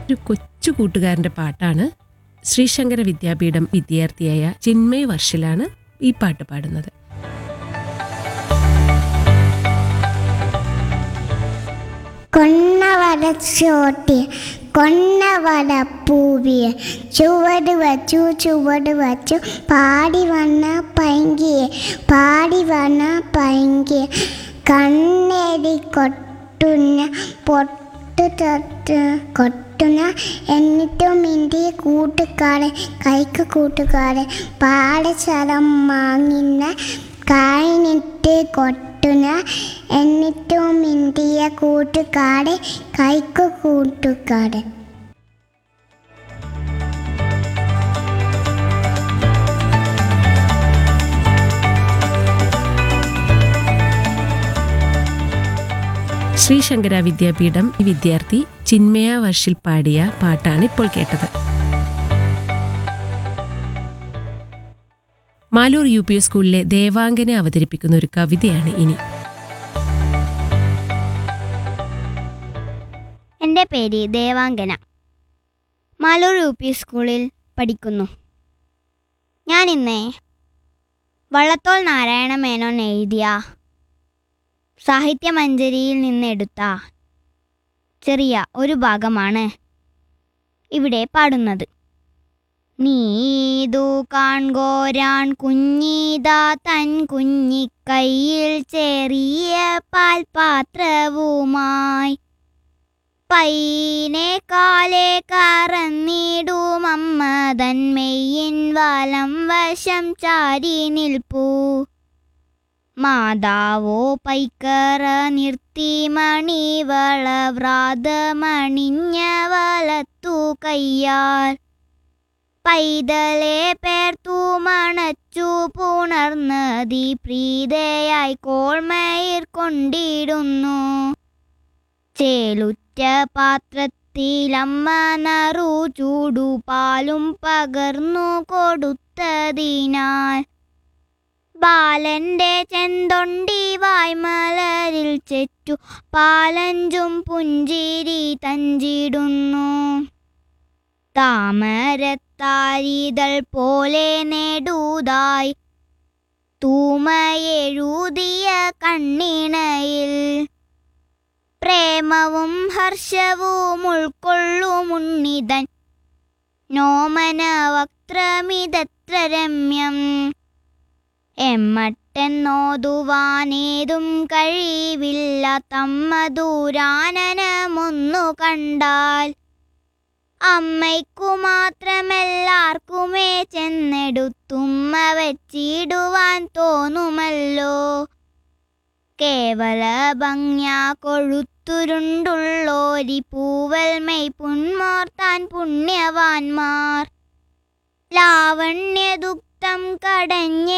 ഒരു കൊച്ചു കൂട്ടുകാരന്റെ പാട്ടാണ് ശ്രീശങ്കര വിദ്യാപീഠം വിദ്യാർത്ഥിയായ ചിന്മയ് വർഷിലാണ് ഈ പാട്ട് പാടുന്നത് കൊന്ന വരച്ചോട്ടി കൊന്ന വര പൂവിയെ ചുവട് വച്ചു ചുവട് വച്ചു പാടി വന്ന പൈങ്കിയെ പാടി വന്ന പൈങ്കിയെ കണ്ണേടി കൊട്ടുന്ന പൊട്ടു തൊട്ട് കൊട്ടുന്ന എന്നിട്ടും ഇന്ത്യ കൂട്ടുകാരെ കൈക്ക് കൂട്ടുകാരെ പാടശരം വാങ്ങുന്ന കായിനിട്ട് കൊട്ടുന്ന എന്നിട്ടും ഇന്ത്യ കൂട്ടുകാരെ കൈക്ക് കൂട്ടുകാരെ ശ്രീശങ്കര വിദ്യാപീഠം വിദ്യാർത്ഥി ചിന്മയ വർഷിൽ പാടിയ പാട്ടാണ് ഇപ്പോൾ കേട്ടത് മാലൂർ യു പി സ്കൂളിലെ ദേവാംഗന അവതരിപ്പിക്കുന്ന ഒരു കവിതയാണ് ഇനി എൻ്റെ പേര് ദേവാംഗന മാലൂർ യു പി സ്കൂളിൽ പഠിക്കുന്നു ഞാൻ ഇന്ന് വള്ളത്തോൾ നാരായണ മേനോൻ എഴുതിയ സാഹിത്യമഞ്ജരിയിൽ നിന്നെടുത്ത ചെറിയ ഒരു ഭാഗമാണ് ഇവിടെ പാടുന്നത് നീതു കാൺകോരാൻ കുഞ്ഞീതാ തൻ കുഞ്ഞിക്കൈയിൽ ചെറിയ പാൽപാത്രവുമായി പൈനെ കാലെ കറന്നിടുമമ്മ തന്മെയ്യിൻ വലം വശം ചാരി നിൽപ്പൂ മാതാവോ പൈക്കറ നിർത്തി മണിവള വ്രാതമണിഞ്ഞ വലത്തു കയ്യാൽ പൈതലെ പേർത്തു മണച്ചു പുണർന്നതി പ്രീതയായി കോൾമയിർ കൊണ്ടിടുന്നു ചേലുറ്റ പാത്രത്തിലമ്മ നറു ചൂടു പാലും പകർന്നു കൊടുത്തതിനാൽ ബാലന്റെ ചെന്തൊണ്ടി വായ്മലരിൽ ചെറ്റു പാലഞ്ചും പുഞ്ചിരി തഞ്ചിടുന്നു താമരത്താരിതൾ പോലെ നെടുതായി തൂമയെഴുതിയ കണ്ണിണയിൽ പ്രേമവും ഹർഷവും ഉൾക്കൊള്ളുമുണ്ണിതൻ നോമന വക്രമിതത്ര രമ്യം എമ്മട്ടെന്നോതുവാനേതും കഴിവില്ല തമ്മ ദൂരാനനമൊന്നു കണ്ടാൽ അമ്മയ്ക്കു മാത്രമെല്ലാർക്കുമേ ചെന്നെടുത്തുമ്മ വെച്ചിടുവാൻ തോന്നുമല്ലോ കേവല ഭംഗ്യ കൊഴുത്തുരുണ്ടുള്ളോരി പൂവൽമൈ പുന്മോർത്താൻ പുണ്യവാന്മാർ ലാവണ്യദുക്തം കടഞ്ഞ